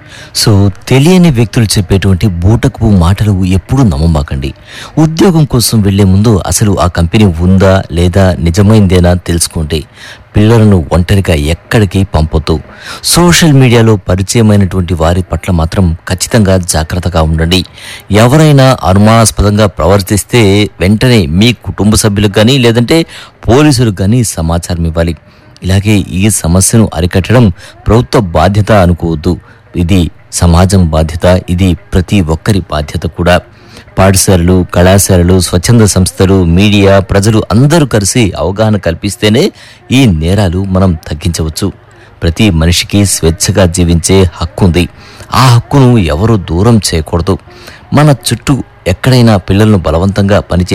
so తెలియని వ్యక్తులు చెప్పేటువంటి బూటకు మాటలు ఎప్పుడూ నమ్మమాకండి ఉద్యోగం కోసం వెళ్లే ముందు అసలు ఆ కంపెనీ ఉందా లేదా నిజమైందేనా తెలుసుకోండి పిల్లలను ఒంటరిగా ఎక్కడికి పంపొద్దు సోషల్ మీడియాలో పరిచయమైనటువంటి వారి పట్ల మాత్రం ఖచ్చితంగా జాగ్రత్తగా ఉండండి ఎవరైనా అనుమానాస్పదంగా ప్రవర్తిస్తే వెంటనే మీ కుటుంబ సభ్యులకు కానీ లేదంటే పోలీసులకు కానీ సమాచారం ఇవ్వాలి ఇలాగే ఈ సమస్యను అరికట్టడం ప్రభుత్వ బాధ్యత అనుకోవద్దు ఇది సమాజం బాధ్యత ఇది ప్రతి ఒక్కరి బాధ్యత కూడా పాఠశాలలు కళాశాలలు స్వచ్ఛంద సంస్థలు మీడియా ప్రజలు అందరూ కలిసి అవగాహన కల్పిస్తేనే ఈ నేరాలు మనం తగ్గించవచ్చు ప్రతి మనిషికి స్వేచ్ఛగా జీవించే హక్కు ఉంది ఆ హక్కును ఎవరు దూరం చేయకూడదు మన చుట్టూ ఎక్కడైనా పిల్లలను బలవంతంగా పనిచేసి